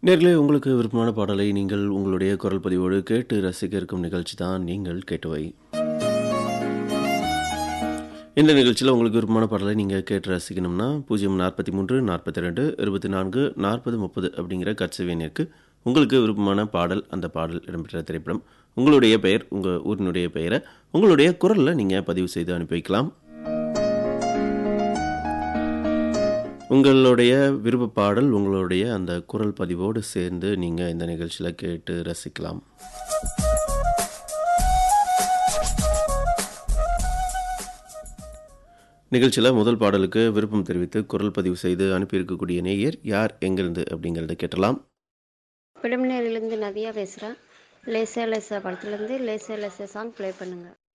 நேர்களே உங்களுக்கு விருப்பமான பாடலை நீங்கள் உங்களுடைய குரல் பதிவோடு கேட்டு ரசிக்க இருக்கும் நிகழ்ச்சி தான் நீங்கள் கேட்டவை இந்த நிகழ்ச்சியில் உங்களுக்கு விருப்பமான பாடலை நீங்கள் கேட்டு ரசிக்கணும்னா பூஜ்ஜியம் நாற்பத்தி மூன்று நாற்பத்தி ரெண்டு இருபத்தி நான்கு நாற்பது முப்பது அப்படிங்கிற கட்சவியனிற்கு உங்களுக்கு விருப்பமான பாடல் அந்த பாடல் இடம்பெற்ற திரைப்படம் உங்களுடைய பெயர் உங்கள் ஊரினுடைய பெயரை உங்களுடைய குரலில் நீங்கள் பதிவு செய்து அனுப்பி வைக்கலாம் உங்களுடைய விருப்ப பாடல் உங்களுடைய அந்த குரல் பதிவோடு சேர்ந்து நீங்கள் இந்த நிகழ்ச்சியில் கேட்டு ரசிக்கலாம் நிகழ்ச்சியில் முதல் பாடலுக்கு விருப்பம் தெரிவித்து குரல் பதிவு செய்து அனுப்பியிருக்கக்கூடிய நேயர் யார் எங்கிருந்து அப்படிங்கிறத கேட்டலாம் பிடம்நேரிலேருந்து நதியா பேசுகிறேன் லேசா லேசா படத்துலேருந்து லேசா லேசா சாங் ப்ளே பண்ணுங்கள்